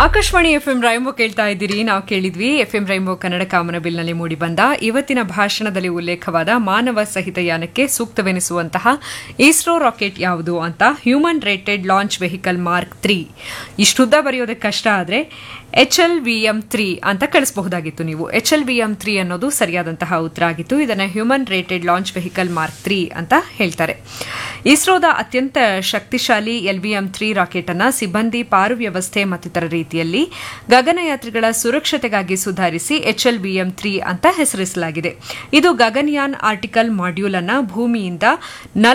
Akashvani F M rainbow ಕೇಳ್ತಾ ಇದ್ದೀರಿ ನಾವು ಕೇಳಿದ್ವಿ ಎಫ್ ಎಂ ರೈಂಬೋ ಕನ್ನಡ ಕಾಮನಬಿಲ್ನಲ್ಲಿ ಮೂಡಿಬಂದ ಇವತ್ತಿನ ಭಾಷಣದಲ್ಲಿ ಉಲ್ಲೇಖವಾದ ಮಾನವ ಸಹಿತ ಯಾನಕ್ಕೆ ಸೂಕ್ತವೆನಿಸುವಂತಹ ಇಸ್ರೋ ರಾಕೆಟ್ ಯಾವುದು ಅಂತ human rated launch vehicle mark three ಇಷ್ಟುದ್ದ ಬರೆಯೋದಕ್ಕೆ ಕಷ್ಟ ಆದರೆ H L V M three ಅಂತ ಕಳಿಸಬಹುದಾಗಿತ್ತು ನೀವು H L V M three ಅನ್ನೋದು ಸರಿಯಾದಂತಹ ಉತ್ತರ ಆಗಿತ್ತು ಇದನ್ನು human rated launch vehicle mark three ಅಂತ ಹೇಳ್ತಾರೆ ಇಸ್ರೋದ ಅತ್ಯಂತ ಶಕ್ತಿಶಾಲಿ L V M three rocket ಅನ್ನ ಸಿಬ್ಬಂದಿ ಪಾರು ವ್ಯವಸ್ಥೆ ಮತ್ತಿತರ ರೀತಿಯಲ್ಲಿ ಗಗನಯಾತ್ರಿಗಳ ಸುರಕ್ಷತೆಗಾಗಿ ಸುಧಾರಿಸಿ H L V M three ಅಂತ ಹೆಸರಿಸಲಾಗಿದೆ ಇದು ಗಗನಯಾನ್ ಆರ್ಟಿಕಲ್ ಮಾಡ್ಯೂಲ್ ಅನ್ನ ಭೂಮಿಯಿಂದ